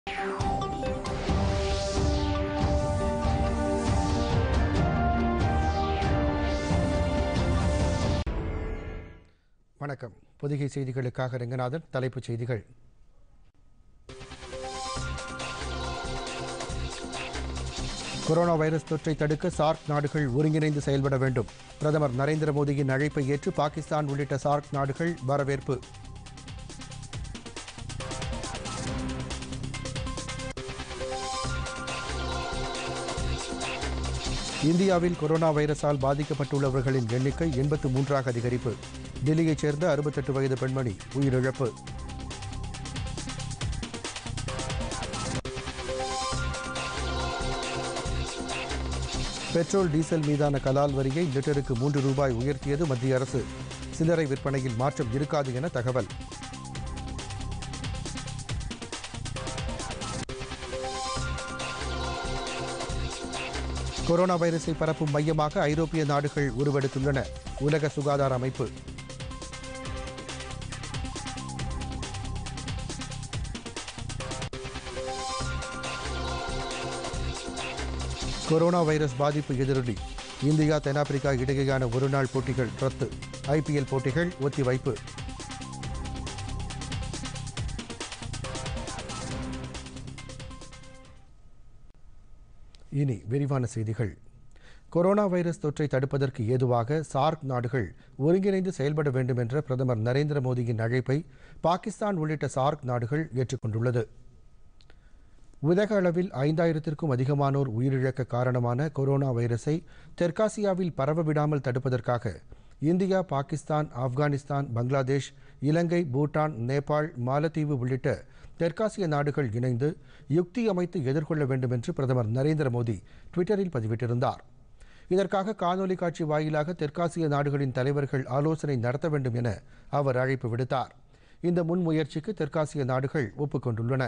வணக்கம் பொதிகை செய்திகளுக்காக ரங்கநாதன் தலைப்புச் செய்திகள் கொரோனா வைரஸ் தொற்றை தடுக்க சார்க் நாடுகள் ஒருங்கிணைந்து செயல்பட வேண்டும் பிரதமர் நரேந்திர மோடியின் அழைப்பை ஏற்று பாகிஸ்தான் உள்ளிட்ட சார்க் நாடுகள் வரவேற்பு இந்தியாவில் கொரோனா வைரஸால் பாதிக்கப்பட்டுள்ளவர்களின் எண்ணிக்கை எண்பத்து மூன்றாக அதிகரிப்பு டெல்லியைச் சேர்ந்த அறுபத்தெட்டு வயது பெண்மணி உயிரிழப்பு பெட்ரோல் டீசல் மீதான கலால் வரியை லிட்டருக்கு மூன்று ரூபாய் உயர்த்தியது மத்திய அரசு சில்லறை விற்பனையில் மாற்றம் இருக்காது என தகவல் கொரோனா வைரஸை பரப்பும் மையமாக ஐரோப்பிய நாடுகள் உருவெடுத்துள்ளன உலக சுகாதார அமைப்பு கொரோனா வைரஸ் பாதிப்பு எதிரொலி இந்தியா தென்னாப்பிரிக்கா இடையேயான ஒருநாள் போட்டிகள் ரத்து ஐபிஎல் போட்டிகள் ஒத்திவைப்பு இனி விரிவான செய்திகள் கொரோனா வைரஸ் தொற்றை தடுப்பதற்கு ஏதுவாக சார்க் நாடுகள் ஒருங்கிணைந்து செயல்பட வேண்டும் என்ற பிரதமர் நரேந்திர மோடியின் அழைப்பை பாகிஸ்தான் உள்ளிட்ட சார்க் நாடுகள் ஏற்றுக்கொண்டுள்ளது உலக அளவில் ஐந்தாயிரத்திற்கும் அதிகமானோர் உயிரிழக்க காரணமான கொரோனா வைரஸை தெற்காசியாவில் பரவ விடாமல் தடுப்பதற்காக இந்தியா பாகிஸ்தான் ஆப்கானிஸ்தான் பங்களாதேஷ் இலங்கை பூட்டான் நேபாள் மாலத்தீவு உள்ளிட்ட தெற்காசிய நாடுகள் இணைந்து யுக்தி அமைத்து எதிர்கொள்ள வேண்டும் என்று பிரதமர் நரேந்திர மோடி ட்விட்டரில் பதிவிட்டிருந்தார் இதற்காக காணொலி காட்சி வாயிலாக தெற்காசிய நாடுகளின் தலைவர்கள் ஆலோசனை நடத்த வேண்டும் என அவர் அழைப்பு விடுத்தார் இந்த முன்முயற்சிக்கு தெற்காசிய நாடுகள் ஒப்புக்கொண்டுள்ளன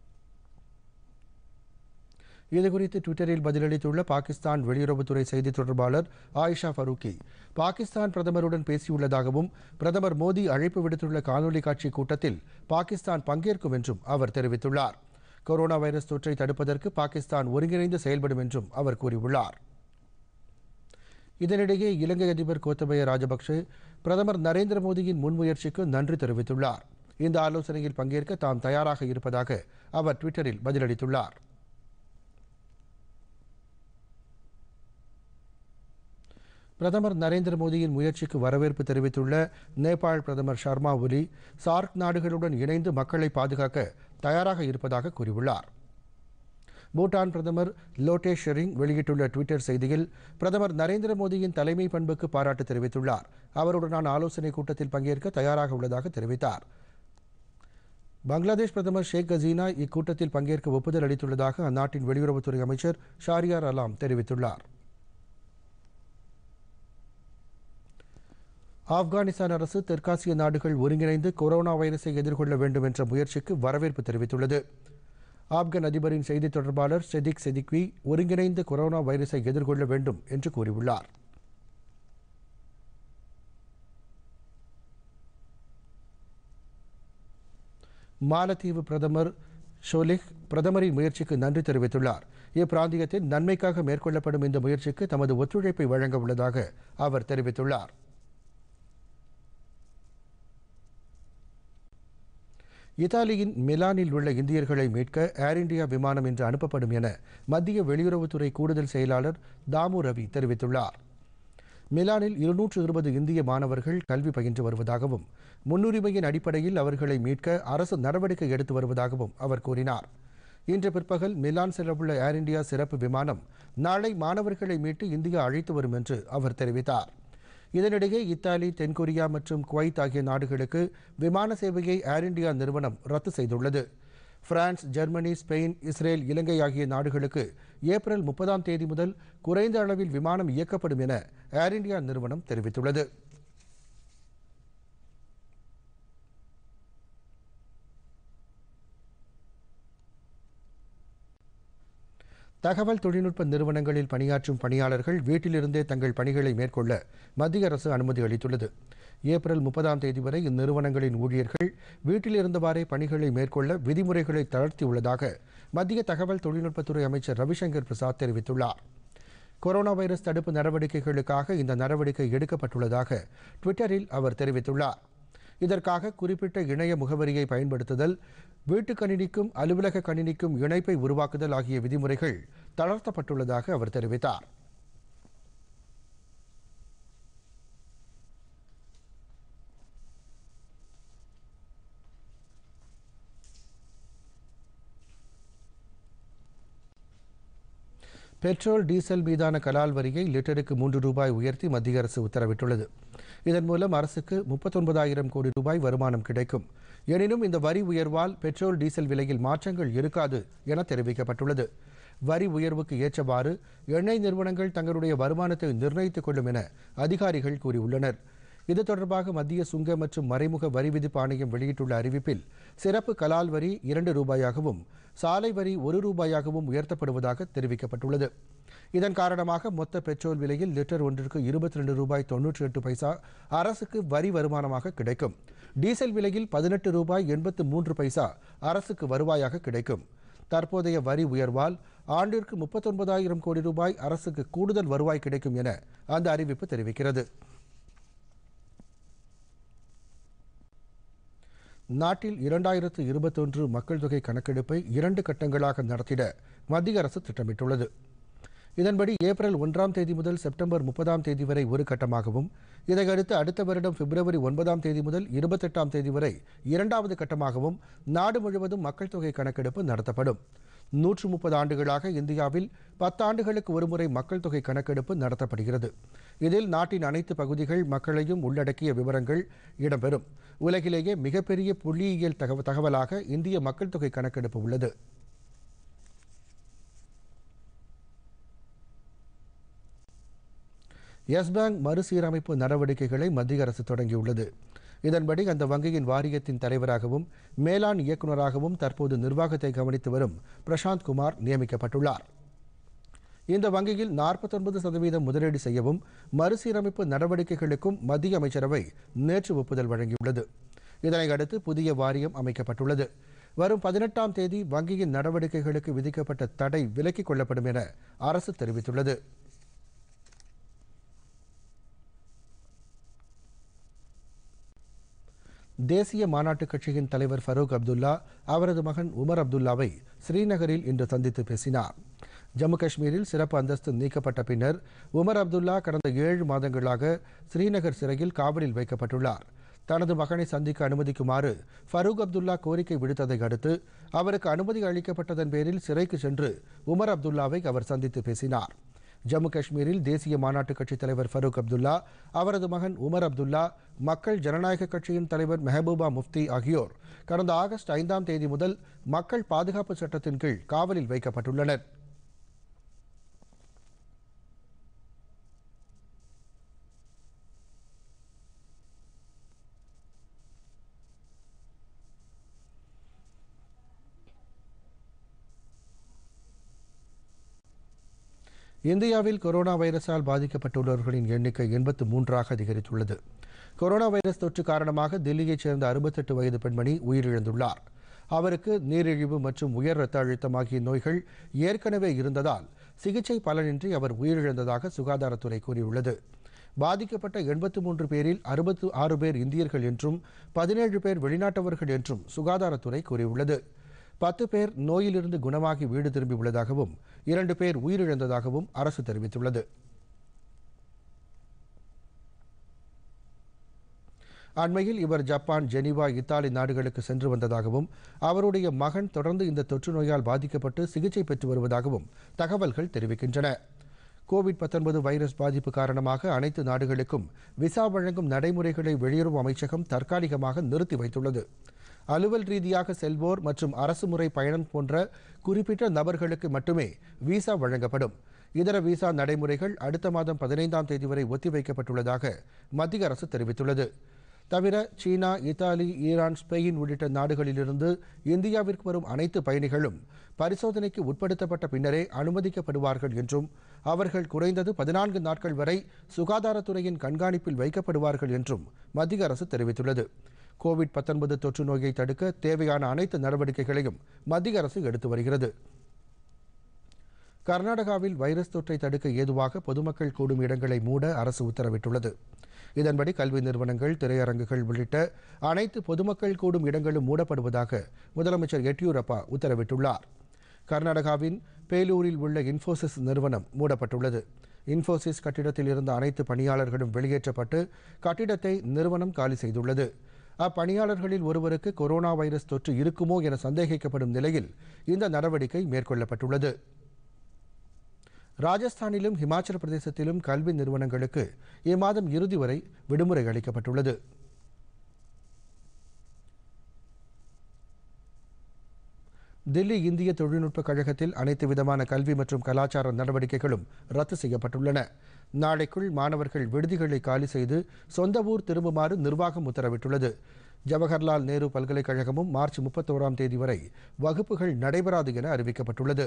இதுகுறித்து ட்விட்டரில் பதிலளித்துள்ள பாகிஸ்தான் வெளியுறவுத்துறை செய்தித் தொடர்பாளர் ஆயிஷா ஃபரூக்கி பாகிஸ்தான் பிரதமருடன் பேசியுள்ளதாகவும் பிரதமர் மோடி அழைப்பு விடுத்துள்ள காணொலி காட்சி கூட்டத்தில் பாகிஸ்தான் பங்கேற்கும் என்றும் அவர் தெரிவித்துள்ளார் கொரோனா வைரஸ் தொற்றை தடுப்பதற்கு பாகிஸ்தான் ஒருங்கிணைந்து செயல்படும் என்றும் அவர் கூறியுள்ளார் இதனிடையே இலங்கை அதிபர் கோத்தபய ராஜபக்சே பிரதமர் நரேந்திர மோடியின் முன்முயற்சிக்கு நன்றி தெரிவித்துள்ளார் இந்த ஆலோசனையில் பங்கேற்க தாம் தயாராக இருப்பதாக அவர் ட்விட்டரில் பதிலளித்துள்ளார் பிரதமர் நரேந்திர மோடியின் முயற்சிக்கு வரவேற்பு தெரிவித்துள்ள நேபாள் பிரதமர் ஷர்மா ஒலி சார்க் நாடுகளுடன் இணைந்து மக்களை பாதுகாக்க தயாராக இருப்பதாக கூறியுள்ளார் பூட்டான் பிரதமர் லோட்டே ஷெரிங் வெளியிட்டுள்ள டுவிட்டர் செய்தியில் பிரதமர் நரேந்திர மோடியின் தலைமை பண்புக்கு பாராட்டு தெரிவித்துள்ளார் அவருடனான ஆலோசனைக் கூட்டத்தில் பங்கேற்க தயாராக உள்ளதாக தெரிவித்தார் பங்களாதேஷ் பிரதமர் ஷேக் ஹசீனா இக்கூட்டத்தில் பங்கேற்க ஒப்புதல் அளித்துள்ளதாக அந்நாட்டின் வெளியுறவுத்துறை அமைச்சர் ஷாரியார் அலாம் தெரிவித்துள்ளார் ஆப்கானிஸ்தான் அரசு தெற்காசிய நாடுகள் ஒருங்கிணைந்து கொரோனா வைரஸை எதிர்கொள்ள வேண்டும் என்ற முயற்சிக்கு வரவேற்பு தெரிவித்துள்ளது ஆப்கன் அதிபரின் செய்தித் தொடர்பாளர் செதிக் செதிக்வி ஒருங்கிணைந்து கொரோனா வைரஸை எதிர்கொள்ள வேண்டும் என்று கூறியுள்ளார் மாலத்தீவு பிரதமர் ஷோலிக் பிரதமரின் முயற்சிக்கு நன்றி தெரிவித்துள்ளார் இப்பிராந்தியத்தில் நன்மைக்காக மேற்கொள்ளப்படும் இந்த முயற்சிக்கு தமது ஒத்துழைப்பை வழங்க உள்ளதாக அவர் தெரிவித்துள்ளார் இத்தாலியின் மிலானில் உள்ள இந்தியர்களை மீட்க ஏர் இந்தியா விமானம் இன்று அனுப்பப்படும் என மத்திய வெளியுறவுத்துறை கூடுதல் செயலாளர் தாமு ரவி தெரிவித்துள்ளார் மிலானில் இருநூற்று இருபது இந்திய மாணவர்கள் கல்வி பயின்று வருவதாகவும் முன்னுரிமையின் அடிப்படையில் அவர்களை மீட்க அரசு நடவடிக்கை எடுத்து வருவதாகவும் அவர் கூறினார் இன்று பிற்பகல் மிலான் செல்லவுள்ள ஏர் இந்தியா சிறப்பு விமானம் நாளை மாணவர்களை மீட்டு இந்தியா அழைத்து வரும் என்று அவர் தெரிவித்தார் இதனிடையே இத்தாலி தென்கொரியா மற்றும் குவைத் ஆகிய நாடுகளுக்கு விமான சேவையை ஏர் இந்தியா நிறுவனம் ரத்து செய்துள்ளது France Germany Spain Israel Ilangai ஆகிய நாடுகளுக்கு ஏப்ரல் முப்பதாம் தேதி முதல் குறைந்த அளவில் விமானம் இயக்கப்படும் என ஏர் இந்தியா நிறுவனம் தெரிவித்துள்ளது தகவல் தொழில்நுட்ப நிறுவனங்களில் பணியாற்றும் பணியாளர்கள் வீட்டிலிருந்தே தங்கள் பணிகளை மேற்கொள்ள மத்திய அரசு அனுமதி அளித்துள்ளது ஏப்ரல் முப்பதாம் தேதி வரை இந்நிறுவனங்களின் ஊழியர்கள் வீட்டில் இருந்தவாறே பணிகளை மேற்கொள்ள விதிமுறைகளை தளர்த்தியுள்ளதாக மத்திய தகவல் தொழில்நுட்பத்துறை அமைச்சர் ரவிசங்கர் பிரசாத் தெரிவித்துள்ளார் கொரோனா வைரஸ் தடுப்பு நடவடிக்கைகளுக்காக இந்த நடவடிக்கை எடுக்கப்பட்டுள்ளதாக ட்விட்டரில் அவர் தெரிவித்துள்ளார் இதற்காக குறிப்பிட்ட இணைய முகவரியை பயன்படுத்துதல் வீட்டு கணினிக்கும் அலுவலக கணினிக்கும் இணைப்பை உருவாக்குதல் ஆகிய விதிமுறைகள் தளர்த்தப்பட்டுள்ளதாக அவர் தெரிவித்தார் பெட்ரோல் டீசல் மீதான கலால் வரியை லிட்டருக்கு மூன்று ரூபாய் உயர்த்தி மத்திய அரசு உத்தரவிட்டுள்ளது இதன் மூலம் அரசுக்கு முப்பத்தொன்பதாயிரம் கோடி ரூபாய் வருமானம் கிடைக்கும் எனினும் இந்த வரி உயர்வால் பெட்ரோல் டீசல் விலையில் மாற்றங்கள் இருக்காது என தெரிவிக்கப்பட்டுள்ளது வரி உயர்வுக்கு ஏற்றவாறு எண்ணெய் நிறுவனங்கள் தங்களுடைய வருமானத்தை நிர்ணயித்துக் கொள்ளும் என அதிகாரிகள் கூறியுள்ளனர் இது தொடர்பாக மத்திய சுங்க மற்றும் மறைமுக வரி விதிப்பு ஆணையம் வெளியிட்டுள்ள அறிவிப்பில் சிறப்பு கலால் வரி இரண்டு ரூபாயாகவும் சாலை வரி ஒரு ரூபாயாகவும் உயர்த்தப்படுவதாக தெரிவிக்கப்பட்டுள்ளது இதன் காரணமாக மொத்த பெட்ரோல் விலையில் லிட்டர் ஒன்றிற்கு இருபத்தி ரெண்டு ரூபாய் தொன்னூற்றி எட்டு பைசா அரசுக்கு வரி வருமானமாக கிடைக்கும் டீசல் விலையில் பதினெட்டு ரூபாய் எண்பத்து மூன்று பைசா அரசுக்கு வருவாயாக கிடைக்கும் தற்போதைய வரி உயர்வால் ஆண்டிற்கு முப்பத்தொன்பதாயிரம் கோடி ரூபாய் அரசுக்கு கூடுதல் வருவாய் கிடைக்கும் என அந்த அறிவிப்பு தெரிவிக்கிறது நாட்டில் இரண்டாயிரத்து இருபத்தொன்று மக்கள் தொகை கணக்கெடுப்பை இரண்டு கட்டங்களாக நடத்திட மத்திய அரசு திட்டமிட்டுள்ளது இதன்படி ஏப்ரல் ஒன்றாம் தேதி முதல் செப்டம்பர் முப்பதாம் தேதி வரை ஒரு கட்டமாகவும் இதையடுத்து அடுத்த வருடம் பிப்ரவரி ஒன்பதாம் தேதி முதல் இருபத்தெட்டாம் தேதி வரை இரண்டாவது கட்டமாகவும் நாடு முழுவதும் மக்கள் தொகை கணக்கெடுப்பு நடத்தப்படும் நூற்று முப்பது ஆண்டுகளாக இந்தியாவில் பத்தாண்டுகளுக்கு ஒருமுறை மக்கள் தொகை கணக்கெடுப்பு நடத்தப்படுகிறது இதில் நாட்டின் அனைத்து பகுதிகள் மக்களையும் உள்ளடக்கிய விவரங்கள் இடம்பெறும் உலகிலேயே மிகப்பெரிய புள்ளியியல் தகவ தகவலாக இந்திய மக்கள் தொகை கணக்கெடுப்பு உள்ளது எஸ் பேங்க் மறுசீரமைப்பு நடவடிக்கைகளை மத்திய அரசு தொடங்கியுள்ளது இதன்படி அந்த வங்கியின் வாரியத்தின் தலைவராகவும் மேலாண் இயக்குநராகவும் தற்போது நிர்வாகத்தை கவனித்து வரும் பிரசாந்த் குமார் நியமிக்கப்பட்டுள்ளார் இந்த வங்கியில் நாற்பத்தொன்பது சதவீதம் முதலீடு செய்யவும் மறுசீரமைப்பு நடவடிக்கைகளுக்கும் மத்திய அமைச்சரவை நேற்று ஒப்புதல் வழங்கியுள்ளது இதனையடுத்து புதிய வாரியம் அமைக்கப்பட்டுள்ளது வரும் பதினெட்டாம் தேதி வங்கியின் நடவடிக்கைகளுக்கு விதிக்கப்பட்ட தடை விலக்கிக் கொள்ளப்படும் என அரசு தெரிவித்துள்ளது தேசிய மாநாட்டுக் கட்சியின் தலைவர் ஃபரூக் அப்துல்லா அவரது மகன் உமர் அப்துல்லாவை ஸ்ரீநகரில் இன்று சந்தித்து பேசினார் ஜம்மு காஷ்மீரில் சிறப்பு அந்தஸ்து நீக்கப்பட்ட பின்னர் உமர் அப்துல்லா கடந்த ஏழு மாதங்களாக ஸ்ரீநகர் சிறையில் காவலில் வைக்கப்பட்டுள்ளார் தனது மகனை சந்திக்க அனுமதிக்குமாறு ஃபரூக் அப்துல்லா கோரிக்கை விடுத்ததை அடுத்து அவருக்கு அனுமதி அளிக்கப்பட்டதன் பேரில் சிறைக்கு சென்று உமர் அப்துல்லாவை அவர் சந்தித்து பேசினார் ஜம்மு காஷ்மீரில் தேசிய மாநாட்டுக் கட்சித் தலைவர் ஃபரூக் அப்துல்லா அவரது மகன் உமர் அப்துல்லா மக்கள் ஜனநாயக கட்சியின் தலைவர் மெஹபூபா முஃப்தி ஆகியோர் கடந்த ஆகஸ்ட் ஐந்தாம் தேதி முதல் மக்கள் பாதுகாப்பு சட்டத்தின் கீழ் காவலில் வைக்கப்பட்டுள்ளனர் இந்தியாவில் கொரோனா வைரஸால் பாதிக்கப்பட்டுள்ளவர்களின் எண்ணிக்கை எண்பத்து மூன்றாக அதிகரித்துள்ளது கொரோனா வைரஸ் தொற்று காரணமாக தில்லியைச் சேர்ந்த அறுபத்தெட்டு வயது பெண்மணி உயிரிழந்துள்ளார் அவருக்கு நீரிழிவு மற்றும் உயர் இரத்த அழுத்தம் ஆகிய நோய்கள் ஏற்கனவே இருந்ததால் சிகிச்சை பலனின்றி அவர் உயிரிழந்ததாக சுகாதாரத்துறை கூறியுள்ளது பாதிக்கப்பட்ட எண்பத்து மூன்று பேரில் அறுபத்து ஆறு பேர் இந்தியர்கள் என்றும் பதினேழு பேர் வெளிநாட்டவர்கள் என்றும் சுகாதாரத்துறை கூறியுள்ளது பத்து பேர் நோயிலிருந்து குணமாகி வீடு திரும்பியுள்ளதாகவும் இரண்டு பேர் உயிரிழந்ததாகவும் அரசு தெரிவித்துள்ளது அண்மையில் இவர் ஜப்பான் ஜெனீவா இத்தாலி நாடுகளுக்கு சென்று வந்ததாகவும் அவருடைய மகன் தொடர்ந்து இந்த தொற்று நோயால் பாதிக்கப்பட்டு சிகிச்சை பெற்று வருவதாகவும் தகவல்கள் தெரிவிக்கின்றன கோவிட் 19 வைரஸ் பாதிப்பு காரணமாக அனைத்து நாடுகளுக்கும் விசா வழங்கும் நடைமுறைகளை வெளியுறவு அமைச்சகம் தற்காலிகமாக நிறுத்தி வைத்துள்ளது அலுவல் ரீதியாக செல்வோர் மற்றும் அரசு முறை பயணம் போன்ற குறிப்பிட்ட நபர்களுக்கு மட்டுமே விசா வழங்கப்படும் இதர விசா நடைமுறைகள் அடுத்த மாதம் பதினைந்தாம் தேதி வரை ஒத்திவைக்கப்பட்டுள்ளதாக மத்திய அரசு தெரிவித்துள்ளது தவிர சீனா இத்தாலி ஈரான் ஸ்பெயின் உள்ளிட்ட நாடுகளிலிருந்து இந்தியாவிற்கு வரும் அனைத்து பயணிகளும் பரிசோதனைக்கு உட்படுத்தப்பட்ட பின்னரே அனுமதிக்கப்படுவார்கள் என்றும் அவர்கள் குறைந்தது பதினான்கு நாட்கள் வரை சுகாதாரத்துறையின் கண்காணிப்பில் வைக்கப்படுவார்கள் என்றும் மத்திய அரசு தெரிவித்துள்ளது கோவிட் 19 தொற்று நோயை தடுக்க தேவையான அனைத்து நடவடிக்கைகளையும் மத்திய அரசு எடுத்து வருகிறது கர்நாடகாவில் வைரஸ் தொற்றை தடுக்க ஏதுவாக பொதுமக்கள் கூடும் இடங்களை மூட அரசு உத்தரவிட்டுள்ளது இதன்படி கல்வி நிறுவனங்கள் திரையரங்குகள் உள்ளிட்ட அனைத்து பொதுமக்கள் கூடும் இடங்களும் மூடப்படுவதாக முதலமைச்சர் எடியூரப்பா உத்தரவிட்டுள்ளார் கர்நாடகாவின் பேலூரில் உள்ள இன்ஃபோசிஸ் நிறுவனம் மூடப்பட்டுள்ளது இன்ஃபோசிஸ் கட்டிடத்தில் இருந்த அனைத்து பணியாளர்களும் வெளியேற்றப்பட்டு கட்டிடத்தை நிறுவனம் காலி செய்துள்ளது அப்பணியாளர்களில் ஒருவருக்கு கொரோனா வைரஸ் தொற்று இருக்குமோ என சந்தேகிக்கப்படும் நிலையில் இந்த நடவடிக்கை மேற்கொள்ளப்பட்டுள்ளது ராஜஸ்தானிலும் ஹிமாச்சல பிரதேசத்திலும் கல்வி நிறுவனங்களுக்கு இம்மாதம் இறுதி வரை விடுமுறை அளிக்கப்பட்டுள்ளது தில்லி இந்திய தொழில்நுட்ப கழகத்தில் அனைத்து விதமான கல்வி மற்றும் கலாச்சார நடவடிக்கைகளும் ரத்து செய்யப்பட்டுள்ளன நாளைக்குள் மாணவர்கள் விடுதிகளை காலி செய்து சொந்த ஊர் திரும்புமாறு நிர்வாகம் உத்தரவிட்டுள்ளது ஜவஹர்லால் நேரு பல்கலைக்கழகமும் மார்ச் முப்பத்தோராம் தேதி வரை வகுப்புகள் நடைபெறாது என அறிவிக்கப்பட்டுள்ளது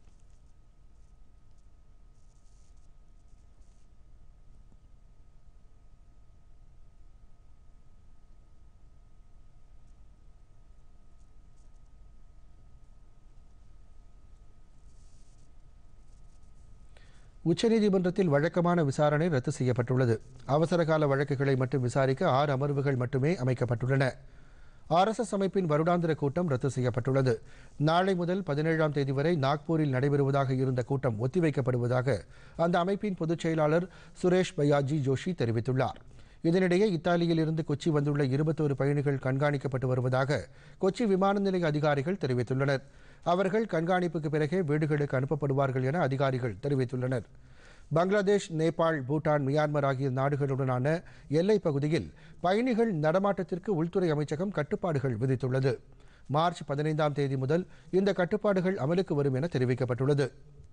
உச்சநீதிமன்றத்தில் வழக்கமான விசாரணை ரத்து செய்யப்பட்டுள்ளது அவசரகால வழக்குகளை மட்டும் விசாரிக்க ஆறு அமர்வுகள் மட்டுமே அமைக்கப்பட்டுள்ளன ஆர்எஸ்எஸ் அமைப்பின் வருடாந்திர கூட்டம் ரத்து செய்யப்பட்டுள்ளது நாளை முதல் பதினேழாம் தேதி வரை நாக்பூரில் நடைபெறுவதாக இருந்த கூட்டம் ஒத்திவைக்கப்படுவதாக அந்த அமைப்பின் பொதுச் செயலாளர் சுரேஷ் பயாஜி ஜோஷி தெரிவித்துள்ளார் இதனிடையே இத்தாலியில் இருந்து கொச்சி வந்துள்ள இருபத்தோரு பயணிகள் கண்காணிக்கப்பட்டு வருவதாக கொச்சி விமான நிலைய அதிகாரிகள் தெரிவித்துள்ளனர் அவர்கள் கண்காணிப்புக்கு பிறகே வீடுகளுக்கு அனுப்பப்படுவார்கள் என அதிகாரிகள் தெரிவித்துள்ளனர் பங்களாதேஷ் நேபாள் பூட்டான் மியான்மர் ஆகிய நாடுகளுடனான எல்லைப் பகுதியில் பயணிகள் நடமாட்டத்திற்கு உள்துறை அமைச்சகம் கட்டுப்பாடுகள் விதித்துள்ளது மார்ச் பதினைந்தாம் தேதி முதல் இந்த கட்டுப்பாடுகள் அமலுக்கு வரும் என தெரிவிக்கப்பட்டுள்ளது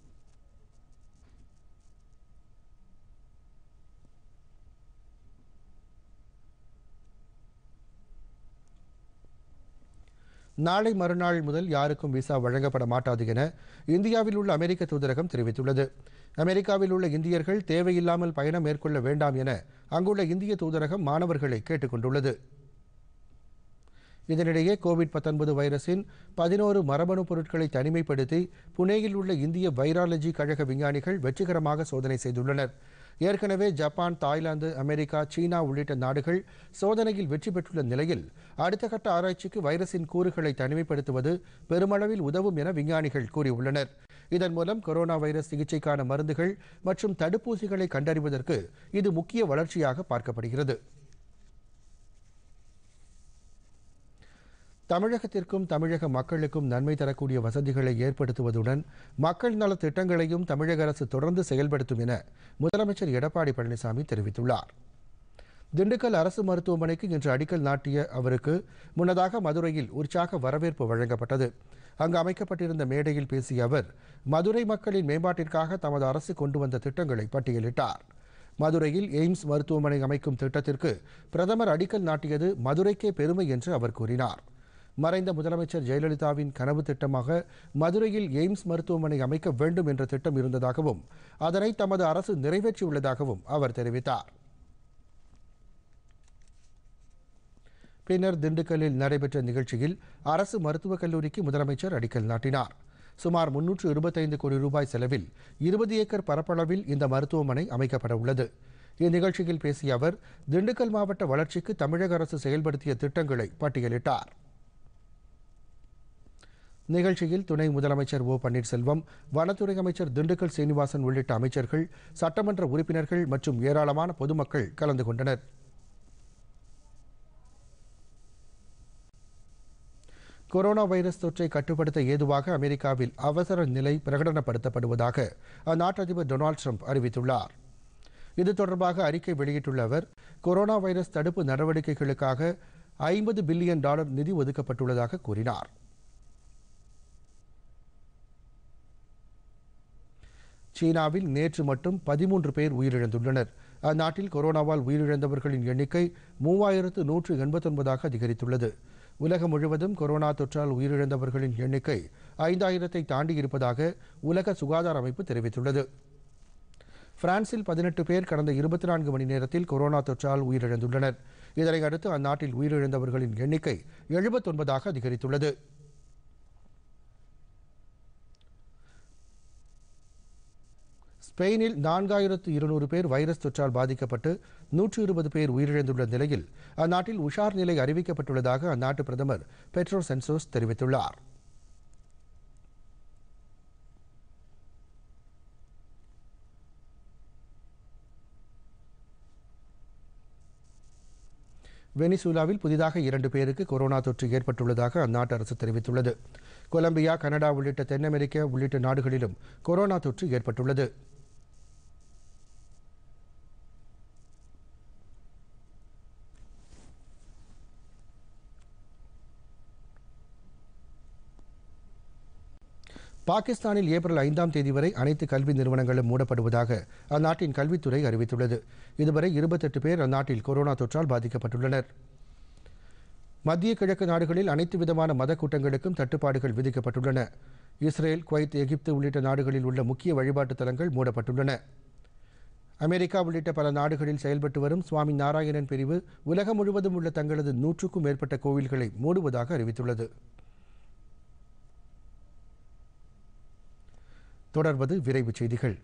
நாளை மறுநாள் முதல் யாருக்கும் விசா வழங்கப்பட மாட்டாது என இந்தியாவில் உள்ள அமெரிக்க தூதரகம் தெரிவித்துள்ளது அமெரிக்காவில் உள்ள இந்தியர்கள் தேவையில்லாமல் பயணம் மேற்கொள்ள வேண்டாம் என அங்குள்ள இந்திய தூதரகம் மாணவர்களை கேட்டுக் கொண்டுள்ளது இதனிடையே கோவிட் 19 வைரஸின் பதினோரு மரபணு பொருட்களை தனிமைப்படுத்தி புனேயில் உள்ள இந்திய வைராலஜி கழக விஞ்ஞானிகள் வெற்றிகரமாக சோதனை செய்துள்ளனர் ஏற்கனவே ஜப்பான் தாய்லாந்து அமெரிக்கா சீனா உள்ளிட்ட நாடுகள் சோதனையில் வெற்றி பெற்றுள்ள நிலையில் அடுத்த கட்ட ஆராய்ச்சிக்கு வைரஸின் கூறுகளை தனிமைப்படுத்துவது பெருமளவில் உதவும் என விஞ்ஞானிகள் கூறியுள்ளனர் இதன் மூலம் கொரோனா வைரஸ் சிகிச்சைக்கான மருந்துகள் மற்றும் தடுப்பூசிகளை கண்டறிவதற்கு இது முக்கிய வளர்ச்சியாக பார்க்கப்படுகிறது தமிழகத்திற்கும் தமிழக மக்களுக்கும் நன்மை தரக்கூடிய வசதிகளை ஏற்படுத்துவதுடன் மக்கள் நலத் திட்டங்களையும் தமிழக அரசு தொடர்ந்து செயல்படுத்தும் என முதலமைச்சர் எடப்பாடி பழனிசாமி தெரிவித்துள்ளார் திண்டுக்கல் அரசு மருத்துவமனைக்கு இன்று அடிக்கல் நாட்டிய அவருக்கு முன்னதாக மதுரையில் உற்சாக வரவேற்பு வழங்கப்பட்டது அங்கு அமைக்கப்பட்டிருந்த மேடையில் பேசிய அவர் மதுரை மக்களின் மேம்பாட்டிற்காக தமது அரசு கொண்டு வந்த திட்டங்களை பட்டியலிட்டார் மதுரையில் எய்ம்ஸ் மருத்துவமனை அமைக்கும் திட்டத்திற்கு பிரதமர் அடிக்கல் நாட்டியது மதுரைக்கே பெருமை என்று அவர் கூறினார் மறைந்த முதலமைச்சர் ஜெயலலிதாவின் கனவு திட்டமாக மதுரையில் எய்ம்ஸ் மருத்துவமனை அமைக்க வேண்டும் என்ற திட்டம் இருந்ததாகவும் அதனை தமது அரசு நிறைவேற்றியுள்ளதாகவும் அவர் தெரிவித்தார் பின்னர் திண்டுக்கல்லில் நடைபெற்ற நிகழ்ச்சியில் அரசு மருத்துவக் கல்லூரிக்கு முதலமைச்சர் அடிக்கல் நாட்டினார் சுமார் முன்னூற்று இருபத்தைந்து கோடி ரூபாய் செலவில் இருபது ஏக்கர் பரப்பளவில் இந்த மருத்துவமனை அமைக்கப்பட உள்ளது இந்நிகழ்ச்சியில் பேசிய அவர் திண்டுக்கல் மாவட்ட வளர்ச்சிக்கு தமிழக அரசு செயல்படுத்திய திட்டங்களை பட்டியலிட்டார் நிகழ்ச்சியில் துணை முதலமைச்சர் ஓ பன்னீர்செல்வம் வனத்துறை அமைச்சர் திண்டுக்கல் சீனிவாசன் உள்ளிட்ட அமைச்சர்கள் சட்டமன்ற உறுப்பினர்கள் மற்றும் ஏராளமான பொதுமக்கள் கலந்து கொண்டனர் கொரோனா வைரஸ் தொற்றை கட்டுப்படுத்த ஏதுவாக அமெரிக்காவில் அவசர நிலை பிரகடனப்படுத்தப்படுவதாக அந்நாட்டு அதிபர் டொனால்டு ட்ரம்ப் அறிவித்துள்ளார் இது தொடர்பாக அறிக்கை வெளியிட்டுள்ள அவர் கொரோனா வைரஸ் தடுப்பு நடவடிக்கைகளுக்காக ஐம்பது பில்லியன் டாலர் நிதி ஒதுக்கப்பட்டுள்ளதாக கூறினார் சீனாவில் நேற்று மட்டும் பதிமூன்று பேர் உயிரிழந்துள்ளனர் அந்நாட்டில் கொரோனாவால் உயிரிழந்தவர்களின் எண்ணிக்கை மூவாயிரத்து நூற்று எண்பத்தொன்பதாக அதிகரித்துள்ளது உலகம் முழுவதும் கொரோனா தொற்றால் உயிரிழந்தவர்களின் எண்ணிக்கை ஐந்தாயிரத்தை தாண்டியிருப்பதாக உலக சுகாதார அமைப்பு தெரிவித்துள்ளது பிரான்சில் பதினெட்டு பேர் கடந்த இருபத்தி நான்கு மணி நேரத்தில் கொரோனா தொற்றால் உயிரிழந்துள்ளனர் இதனை அடுத்து அந்நாட்டில் உயிரிழந்தவர்களின் எண்ணிக்கை எழுபத்தொன்பதாக அதிகரித்துள்ளது ஸ்பெயினில் நான்காயிரத்து இருநூறு பேர் வைரஸ் தொற்றால் பாதிக்கப்பட்டு நூற்று இருபது பேர் உயிரிழந்துள்ள நிலையில் அந்நாட்டில் உஷார் நிலை அறிவிக்கப்பட்டுள்ளதாக அந்நாட்டு பிரதமர் பெட்ரோ சென்சோஸ் தெரிவித்துள்ளார் வெனிசுலாவில் புதிதாக இரண்டு பேருக்கு கொரோனா தொற்று ஏற்பட்டுள்ளதாக அந்நாட்டு அரசு தெரிவித்துள்ளது கொலம்பியா கனடா உள்ளிட்ட தென் அமெரிக்கா உள்ளிட்ட நாடுகளிலும் கொரோனா தொற்று ஏற்பட்டுள்ளது பாகிஸ்தானில் ஏப்ரல் ஐந்தாம் தேதி வரை அனைத்து கல்வி நிறுவனங்களும் மூடப்படுவதாக அந்நாட்டின் கல்வித்துறை அறிவித்துள்ளது இதுவரை இருபத்தெட்டு பேர் அந்நாட்டில் கொரோனா தொற்றால் பாதிக்கப்பட்டுள்ளனர் மத்திய கிழக்கு நாடுகளில் அனைத்து விதமான மத கூட்டங்களுக்கும் தட்டுப்பாடுகள் விதிக்கப்பட்டுள்ளன இஸ்ரேல் குவைத் எகிப்து உள்ளிட்ட நாடுகளில் உள்ள முக்கிய வழிபாட்டு தலங்கள் மூடப்பட்டுள்ளன அமெரிக்கா உள்ளிட்ட பல நாடுகளில் செயல்பட்டு வரும் சுவாமி நாராயணன் பிரிவு உலகம் முழுவதும் உள்ள தங்களது நூற்றுக்கும் மேற்பட்ட கோவில்களை மூடுவதாக அறிவித்துள்ளது தொடர்வது விரைவுச் செய்திகள்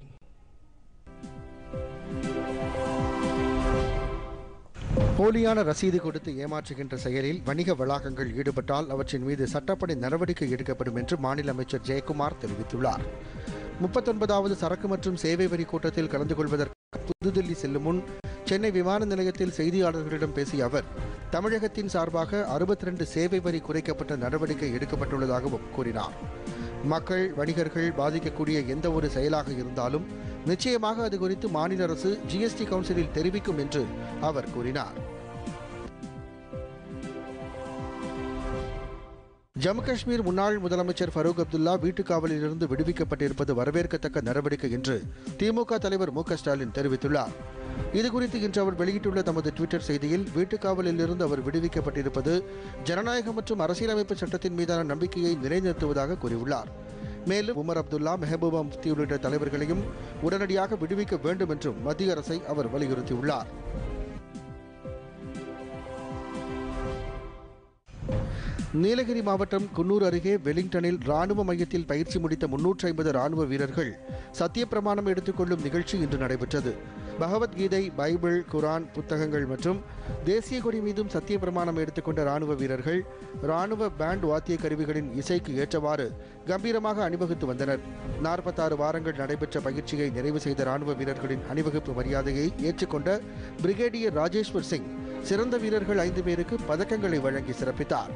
போலியான ரசீது கொடுத்து ஏமாற்றுகின்ற செயலில் வணிக வளாகங்கள் ஈடுபட்டால் அவற்றின் மீது சட்டப்படி நடவடிக்கை எடுக்கப்படும் என்று மாநில அமைச்சர் ஜெயக்குமார் தெரிவித்துள்ளார் முப்பத்தொன்பதாவது சரக்கு மற்றும் சேவை வரி கூட்டத்தில் கலந்து கொள்வதற்கு புதுதில்லி செல்லும் முன் சென்னை விமான நிலையத்தில் செய்தியாளர்களிடம் பேசிய அவர் தமிழகத்தின் சார்பாக அறுபத்தி ரெண்டு சேவை வரி குறைக்கப்பட்ட நடவடிக்கை எடுக்கப்பட்டுள்ளதாகவும் கூறினார் மக்கள் வணிகர்கள் பாதிக்கக்கூடிய எந்த ஒரு செயலாக இருந்தாலும் நிச்சயமாக அது குறித்து மாநில அரசு ஜிஎஸ்டி கவுன்சிலில் தெரிவிக்கும் என்று அவர் கூறினார் ஜம்மு காஷ்மீர் முன்னாள் முதலமைச்சர் ஃபரூக் அப்துல்லா வீட்டுக் காவலிலிருந்து விடுவிக்கப்பட்டிருப்பது வரவேற்கத்தக்க நடவடிக்கை என்று திமுக தலைவர் மு க ஸ்டாலின் தெரிவித்துள்ளார் இதுகுறித்து இன்று அவர் வெளியிட்டுள்ள தமது டுவிட்டர் செய்தியில் வீட்டுக் காவலில் இருந்து அவர் விடுவிக்கப்பட்டிருப்பது ஜனநாயகம் மற்றும் அரசியலமைப்பு சட்டத்தின் மீதான நம்பிக்கையை நிலைநிறுத்துவதாக கூறியுள்ளார் மேலும் உமர் அப்துல்லா மெஹபூபா முஃப்தி உள்ளிட்ட தலைவர்களையும் உடனடியாக விடுவிக்க வேண்டும் என்றும் மத்திய அரசை அவர் வலியுறுத்தியுள்ளார் நீலகிரி மாவட்டம் குன்னூர் அருகே வெலிங்டனில் ராணுவ மையத்தில் பயிற்சி முடித்த முன்னூற்றி ஐம்பது ராணுவ வீரர்கள் சத்தியப்பிரமாணம் எடுத்துக்கொள்ளும் நிகழ்ச்சி இன்று நடைபெற்றது பகவத்கீதை பைபிள் குரான் புத்தகங்கள் மற்றும் தேசிய கொடி மீதும் சத்தியப்பிரமாணம் எடுத்துக்கொண்ட ராணுவ வீரர்கள் ராணுவ பேண்ட் வாத்திய கருவிகளின் இசைக்கு ஏற்றவாறு கம்பீரமாக அணிவகுத்து வந்தனர் நாற்பத்தாறு வாரங்கள் நடைபெற்ற பயிற்சியை நிறைவு செய்த ராணுவ வீரர்களின் அணிவகுப்பு மரியாதையை ஏற்றுக்கொண்ட பிரிகேடியர் ராஜேஸ்வர் சிங் சிறந்த வீரர்கள் ஐந்து பேருக்கு பதக்கங்களை வழங்கி சிறப்பித்தார்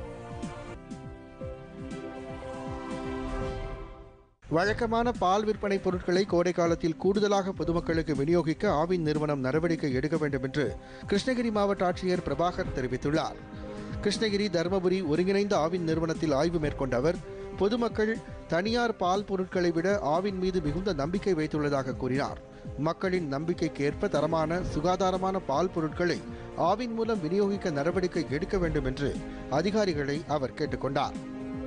வழக்கமான பால் விற்பனை பொருட்களை கோடை காலத்தில் கூடுதலாக பொதுமக்களுக்கு விநியோகிக்க ஆவின் நிறுவனம் நடவடிக்கை எடுக்க வேண்டும் என்று கிருஷ்ணகிரி மாவட்ட ஆட்சியர் பிரபாகர் தெரிவித்துள்ளார் கிருஷ்ணகிரி தருமபுரி ஒருங்கிணைந்த ஆவின் நிறுவனத்தில் ஆய்வு மேற்கொண்ட அவர் பொதுமக்கள் தனியார் பால் பொருட்களை விட ஆவின் மீது மிகுந்த நம்பிக்கை வைத்துள்ளதாக கூறினார் மக்களின் நம்பிக்கைக்கேற்ப தரமான சுகாதாரமான பால் பொருட்களை ஆவின் மூலம் விநியோகிக்க நடவடிக்கை எடுக்க வேண்டும் என்று அதிகாரிகளை அவர் கேட்டுக்கொண்டார்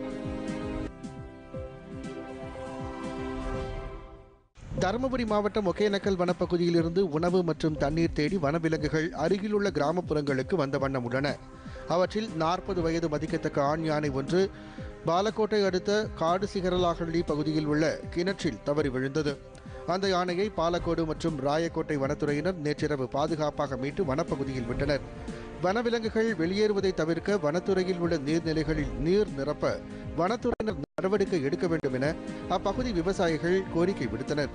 தருமபுரி மாவட்டம் ஒகேனக்கல் வனப்பகுதியிலிருந்து உணவு மற்றும் தண்ணீர் தேடி வனவிலங்குகள் அருகிலுள்ள கிராமப்புறங்களுக்கு வந்த வண்ணம் உள்ளன அவற்றில் நாற்பது வயது மதிக்கத்தக்க ஆண் யானை ஒன்று பாலக்கோட்டை அடுத்த காடு சிகரலாகள்ளி பகுதியில் உள்ள கிணற்றில் தவறி விழுந்தது அந்த யானையை பாலக்கோடு மற்றும் ராயக்கோட்டை வனத்துறையினர் நேற்றிரவு பாதுகாப்பாக மீட்டு வனப்பகுதியில் விட்டனர் வனவிலங்குகள் வெளியேறுவதை தவிர்க்க வனத்துறையில் உள்ள நீர்நிலைகளில் நீர் நிரப்ப வனத்துறையினர் நடவடிக்கை எடுக்க வேண்டும் என அப்பகுதி விவசாயிகள் கோரிக்கை விடுத்தனர்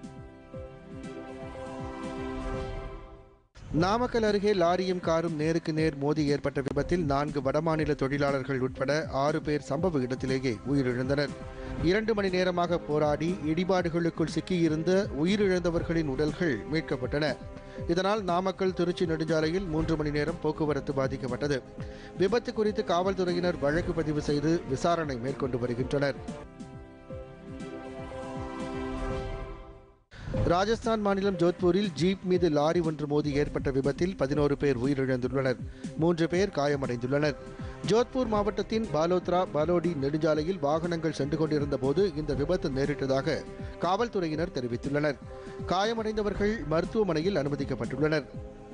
நாமக்கல் அருகே லாரியும் காரும் நேருக்கு நேர் மோதி ஏற்பட்ட விபத்தில் நான்கு வடமாநில தொழிலாளர்கள் உட்பட ஆறு பேர் சம்பவ இடத்திலேயே உயிரிழந்தனர் இரண்டு மணி நேரமாக போராடி இடிபாடுகளுக்குள் சிக்கியிருந்த உயிரிழந்தவர்களின் உடல்கள் மீட்கப்பட்டன இதனால் நாமக்கல் திருச்சி நெடுஞ்சாலையில் மூன்று மணி நேரம் போக்குவரத்து பாதிக்கப்பட்டது விபத்து குறித்து காவல்துறையினர் வழக்கு பதிவு செய்து விசாரணை மேற்கொண்டு வருகின்றனர் ராஜஸ்தான் மாநிலம் ஜோத்பூரில் ஜீப் மீது லாரி ஒன்று மோதி ஏற்பட்ட விபத்தில் பதினோரு பேர் உயிரிழந்துள்ளனர் மூன்று பேர் காயமடைந்துள்ளனர் ஜோத்பூர் மாவட்டத்தின் பாலோத்ரா பாலோடி நெடுஞ்சாலையில் வாகனங்கள் சென்று கொண்டிருந்த போது இந்த விபத்து நேரிட்டதாக காவல்துறையினர் தெரிவித்துள்ளனர் காயமடைந்தவர்கள் மருத்துவமனையில் அனுமதிக்கப்பட்டுள்ளனர்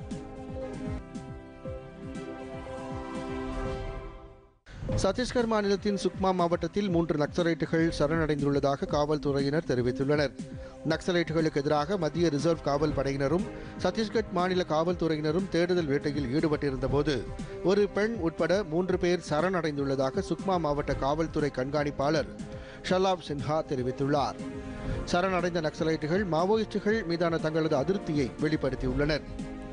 சத்தீஸ்கர் மாநிலத்தின் சுக்மா மாவட்டத்தில் மூன்று நக்சலைட்டுகள் சரணடைந்துள்ளதாக காவல்துறையினர் தெரிவித்துள்ளனர் நக்சலைட்டுகளுக்கு எதிராக மத்திய ரிசர்வ் காவல் படையினரும் சத்தீஸ்கர் மாநில காவல்துறையினரும் தேடுதல் வேட்டையில் ஈடுபட்டிருந்தபோது ஒரு பெண் உட்பட மூன்று பேர் சரணடைந்துள்ளதாக சுக்மா மாவட்ட காவல்துறை கண்காணிப்பாளர் ஷலாப் சின்ஹா தெரிவித்துள்ளார் சரணடைந்த நக்சலைட்டுகள் மாவோயிஸ்டுகள் மீதான தங்களது அதிருப்தியை வெளிப்படுத்தியுள்ளனர்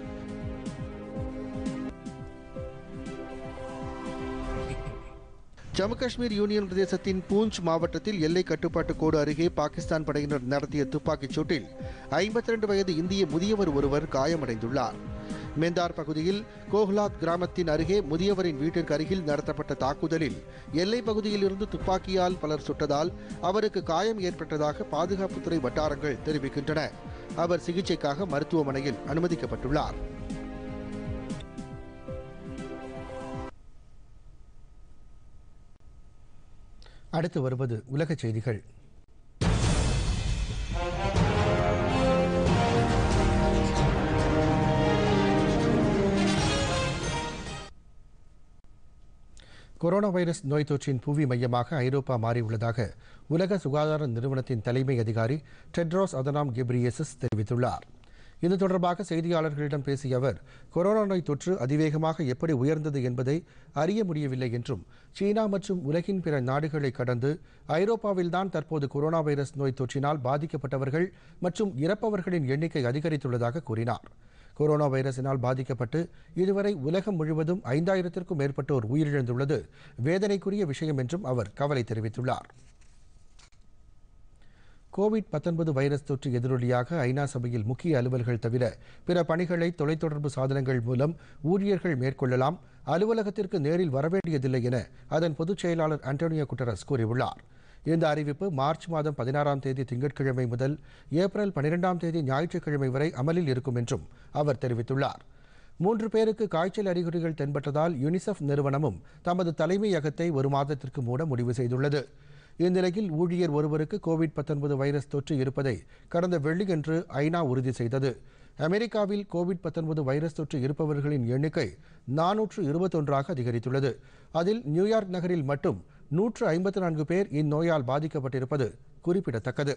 ஜம்மு காஷ்மீர் யூனியன் பிரதேசத்தின் பூஞ்ச் மாவட்டத்தில் எல்லை கட்டுப்பாட்டு கோடு அருகே பாகிஸ்தான் படையினர் நடத்திய துப்பாக்கிச் சூட்டில் ஐம்பத்தி ரெண்டு வயது இந்திய முதியவர் ஒருவர் காயமடைந்துள்ளார் மெந்தார் பகுதியில் கோஹ்லாத் கிராமத்தின் அருகே முதியவரின் வீட்டிற்கு அருகில் நடத்தப்பட்ட தாக்குதலில் எல்லைப் பகுதியில் இருந்து துப்பாக்கியால் பலர் சுட்டதால் அவருக்கு காயம் ஏற்பட்டதாக பாதுகாப்புத்துறை வட்டாரங்கள் தெரிவிக்கின்றன அவர் சிகிச்சைக்காக மருத்துவமனையில் அனுமதிக்கப்பட்டுள்ளார் அடுத்து வருவது உலகச் செய்திகள் கொரோனா வைரஸ் நோய் தொற்றின் புவி மையமாக ஐரோப்பா மாறியுள்ளதாக உலக சுகாதார நிறுவனத்தின் தலைமை அதிகாரி டெட்ரோஸ் அதனாம் கெப்ரியேசஸ் தெரிவித்துள்ளார் இது தொடர்பாக செய்தியாளர்களிடம் பேசிய அவர் கொரோனா நோய் தொற்று அதிவேகமாக எப்படி உயர்ந்தது என்பதை அறிய முடியவில்லை என்றும் சீனா மற்றும் உலகின் பிற நாடுகளை கடந்து ஐரோப்பாவில்தான் தற்போது கொரோனா வைரஸ் நோய் தொற்றினால் பாதிக்கப்பட்டவர்கள் மற்றும் இறப்பவர்களின் எண்ணிக்கை அதிகரித்துள்ளதாக கூறினார் கொரோனா வைரஸினால் பாதிக்கப்பட்டு இதுவரை உலகம் முழுவதும் ஐந்தாயிரத்திற்கும் மேற்பட்டோர் உயிரிழந்துள்ளது வேதனைக்குரிய விஷயம் என்றும் அவர் கவலை தெரிவித்துள்ளார் கோவிட் 19 வைரஸ் தொற்று எதிரொலியாக ஐநா சபையில் முக்கிய அலுவல்கள் தவிர பிற பணிகளை தொலைத்தொடர்பு சாதனங்கள் மூலம் ஊழியர்கள் மேற்கொள்ளலாம் அலுவலகத்திற்கு நேரில் வரவேண்டியதில்லை என அதன் பொதுச் செயலாளர் அண்டோனியோ குட்டரஸ் கூறியுள்ளார் இந்த அறிவிப்பு மார்ச் மாதம் பதினாறாம் தேதி திங்கட்கிழமை முதல் ஏப்ரல் பனிரெண்டாம் தேதி ஞாயிற்றுக்கிழமை வரை அமலில் இருக்கும் என்றும் அவர் தெரிவித்துள்ளார் மூன்று பேருக்கு காய்ச்சல் அறிகுறிகள் தென்பட்டதால் யுனிசெஃப் நிறுவனமும் தமது தலைமையகத்தை ஒரு மாதத்திற்கு மூட முடிவு செய்துள்ளது இந்நிலையில் ஊழியர் ஒருவருக்கு கோவிட் 19 வைரஸ் தொற்று இருப்பதை கடந்த வெள்ளியன்று ஐநா உறுதி செய்தது அமெரிக்காவில் கோவிட் 19 வைரஸ் தொற்று இருப்பவர்களின் எண்ணிக்கை நானூற்று இருபத்தொன்றாக அதிகரித்துள்ளது அதில் நியூயார்க் நகரில் மட்டும் நூற்று ஐம்பத்து நான்கு பேர் இந்நோயால் பாதிக்கப்பட்டிருப்பது குறிப்பிடத்தக்கது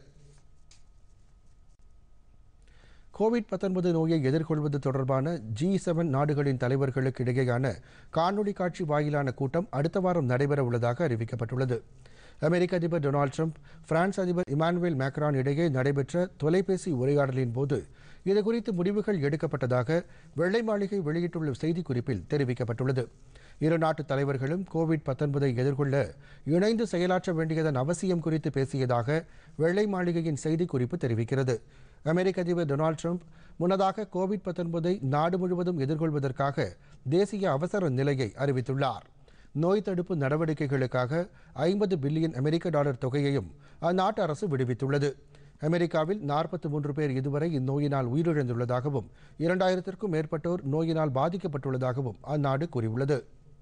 கோவிட் 19 நோயை எதிர்கொள்வது தொடர்பான ஜி செவன் நாடுகளின் தலைவர்களுக்கு இடையேயான காணொலி காட்சி வாயிலான கூட்டம் அடுத்த வாரம் நடைபெற உள்ளதாக அறிவிக்கப்பட்டுள்ளது அமெரிக்க அதிபர் டொனால்டு ட்ரம்ப் பிரான்ஸ் அதிபர் இமானுவேல் மேக்ரான் இடையே நடைபெற்ற தொலைபேசி உரையாடலின் போது இதுகுறித்து முடிவுகள் எடுக்கப்பட்டதாக வெள்ளை மாளிகை வெளியிட்டுள்ள செய்திக்குறிப்பில் தெரிவிக்கப்பட்டுள்ளது இரு நாட்டு தலைவர்களும் கோவிட் 19 ஐ எதிர்கொள்ள இணைந்து செயலாற்ற வேண்டியதன் அவசியம் குறித்து பேசியதாக வெள்ளை மாளிகையின் செய்திக்குறிப்பு தெரிவிக்கிறது அமெரிக்க அதிபர் டொனால்டு ட்ரம்ப் முன்னதாக கோவிட் 19 ஐ நாடு முழுவதும் எதிர்கொள்வதற்காக தேசிய அவசர நிலையை அறிவித்துள்ளார் நோய் தடுப்பு நடவடிக்கைகளுக்காக ஐம்பது பில்லியன் அமெரிக்க டாலர் தொகையையும் அந்நாட்டு அரசு விடுவித்துள்ளது அமெரிக்காவில் நாற்பத்தி மூன்று பேர் இதுவரை இந்நோயினால் உயிரிழந்துள்ளதாகவும் இரண்டாயிரத்திற்கும் மேற்பட்டோர் நோயினால் பாதிக்கப்பட்டுள்ளதாகவும் அந்நாடு கூறியுள்ளது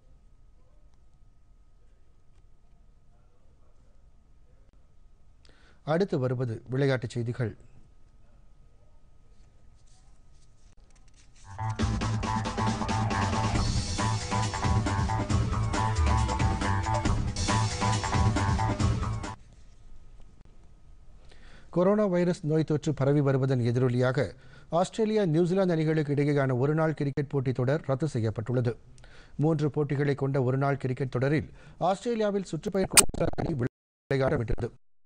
அடுத்து வருவது விளையாட்டுச் செய்திகள் கொரோனா வைரஸ் நோய் தொற்று பரவி வருவதன் எதிரொலியாக ஆஸ்திரேலியா நியூசிலாந்து அணிகளுக்கு இடையேயான ஒருநாள் கிரிக்கெட் போட்டித் தொடர் ரத்து செய்யப்பட்டுள்ளது மூன்று போட்டிகளை கொண்ட ஒருநாள் கிரிக்கெட் தொடரில் ஆஸ்திரேலியாவில் சுற்றுப்பயண குயின்ஸ்லாந்து அணி விளையாட விட்டது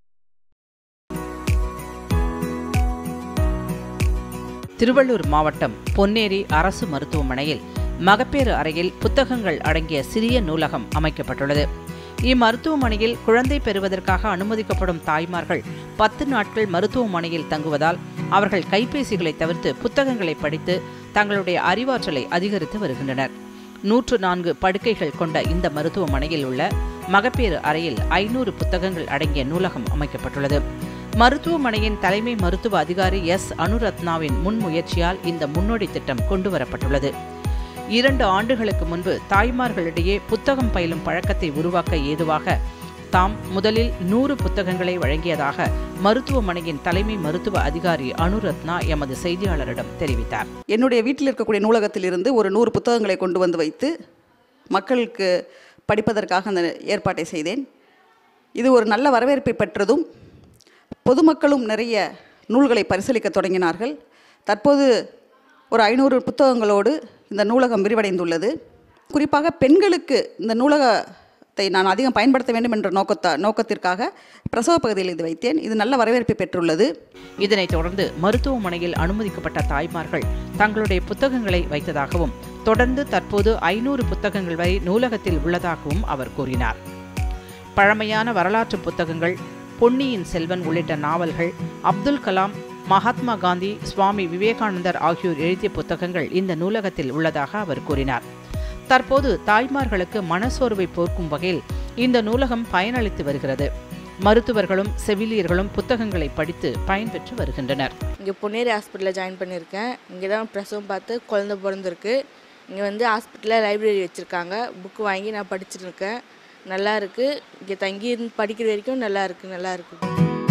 திருவள்ளூர் மாவட்டம் பொன்னேரி அரசு மருத்துவமனையில் மகப்பேறு அறையில் புத்தகங்கள் அடங்கிய சிறிய நூலகம் அமைக்கப்பட்டுள்ளது இம்மருத்துவமனையில் குழந்தை பெறுவதற்காக அனுமதிக்கப்படும் தாய்மார்கள் பத்து நாட்கள் மருத்துவமனையில் தங்குவதால் அவர்கள் கைபேசிகளை தவிர்த்து புத்தகங்களை படித்து தங்களுடைய அறிவாற்றலை அதிகரித்து வருகின்றனர் நூற்று நான்கு படுக்கைகள் கொண்ட இந்த மருத்துவமனையில் உள்ள மகப்பேறு அறையில் ஐநூறு புத்தகங்கள் அடங்கிய நூலகம் அமைக்கப்பட்டுள்ளது மருத்துவமனையின் தலைமை மருத்துவ அதிகாரி எஸ் அனுரத்னாவின் முன்முயற்சியால் இந்த முன்னோடி திட்டம் கொண்டுவரப்பட்டுள்ளது இரண்டு ஆண்டுகளுக்கு முன்பு தாய்மார்களிடையே புத்தகம் பயிலும் பழக்கத்தை உருவாக்க ஏதுவாக தாம் முதலில் நூறு புத்தகங்களை வழங்கியதாக மருத்துவமனையின் தலைமை மருத்துவ அதிகாரி அனுரத்னா எமது செய்தியாளரிடம் தெரிவித்தார் என்னுடைய வீட்டில் இருக்கக்கூடிய நூலகத்திலிருந்து ஒரு நூறு புத்தகங்களை கொண்டு வந்து வைத்து மக்களுக்கு படிப்பதற்காக அந்த ஏற்பாட்டை செய்தேன் இது ஒரு நல்ல வரவேற்பை பெற்றதும் பொதுமக்களும் நிறைய நூல்களை பரிசீலிக்க தொடங்கினார்கள் தற்போது ஒரு ஐநூறு புத்தகங்களோடு இந்த நூலகம் விரிவடைந்துள்ளது குறிப்பாக பெண்களுக்கு இந்த நூலகத்தை நான் அதிகம் பயன்படுத்த வேண்டும் என்ற நோக்கத்த நோக்கத்திற்காக பிரசவ பகுதியில் இது வைத்தேன் இது நல்ல வரவேற்பை பெற்றுள்ளது இதனைத் தொடர்ந்து மருத்துவமனையில் அனுமதிக்கப்பட்ட தாய்மார்கள் தங்களுடைய புத்தகங்களை வைத்ததாகவும் தொடர்ந்து தற்போது ஐநூறு புத்தகங்கள் வரை நூலகத்தில் உள்ளதாகவும் அவர் கூறினார் பழமையான வரலாற்று புத்தகங்கள் பொன்னியின் செல்வன் உள்ளிட்ட நாவல்கள் அப்துல் கலாம் மகாத்மா காந்தி சுவாமி விவேகானந்தர் ஆகியோர் எழுதிய புத்தகங்கள் இந்த நூலகத்தில் உள்ளதாக அவர் கூறினார் தற்போது தாய்மார்களுக்கு மனசோர்வை போக்கும் வகையில் இந்த நூலகம் பயனளித்து வருகிறது மருத்துவர்களும் செவிலியர்களும் புத்தகங்களை படித்து பயன்பெற்று வருகின்றனர் இங்கே பொன்னேரி ஹாஸ்பிட்டலில் ஜாயின் பண்ணியிருக்கேன் இங்கே தான் பிரசவம் பார்த்து குழந்த பிறந்திருக்கு இங்கே வந்து ஹாஸ்பிட்டலில் லைப்ரரி வச்சுருக்காங்க புக்கு வாங்கி நான் படிச்சுட்டு இருக்கேன் நல்லா இருக்குது இங்கே தங்கி இருந்து படிக்கிற வரைக்கும் நல்லா இருக்குது நல்லா இருக்குது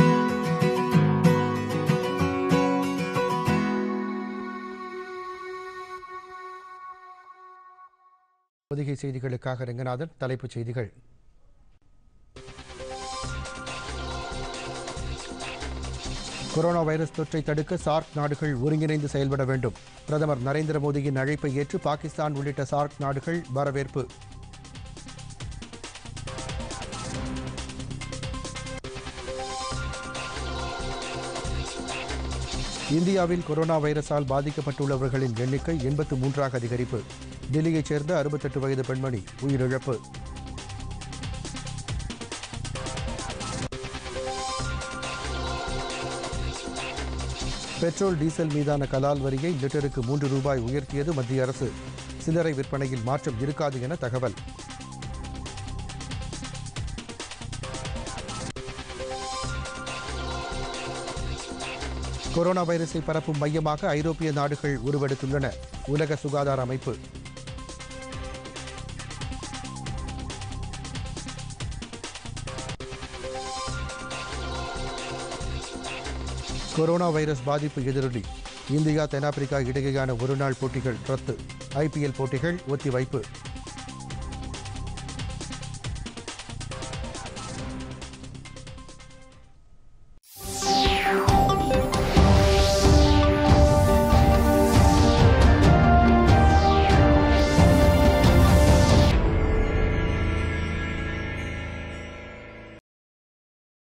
பொதிகை செய்திகளுக்காக ரங்கநாதன் தலைப்புச் செய்திகள் கொரோனா வைரஸ் தொற்றை தடுக்க சார்க் நாடுகள் ஒருங்கிணைந்து செயல்பட வேண்டும் பிரதமர் நரேந்திர மோடியின் அழைப்பை ஏற்று பாகிஸ்தான் உள்ளிட்ட சார்க் நாடுகள் வரவேற்பு இந்தியாவில் கொரோனா வைரஸால் பாதிக்கப்பட்டுள்ளவர்களின் எண்ணிக்கை எண்பத்து மூன்றாக அதிகரிப்பு டெல்லியைச் சேர்ந்த அறுபத்தெட்டு வயது பெண்மணி உயிரிழப்பு பெட்ரோல் டீசல் மீதான கலால் வரியை லிட்டருக்கு மூன்று ரூபாய் உயர்த்தியது மத்திய அரசு சில்லறை விற்பனையில் மாற்றம் இருக்காது என தகவல் கொரோனா வைரஸை பரப்பும் மையமாக ஐரோப்பிய நாடுகள் உருவெடுத்துள்ளன உலக சுகாதார அமைப்பு கொரோனா வைரஸ் பாதிப்பு எதிரொலி இந்தியா தென்னாப்பிரிக்கா இடையேயான ஒருநாள் போட்டிகள் ரத்து ஐபிஎல் போட்டிகள் ஒத்திவைப்பு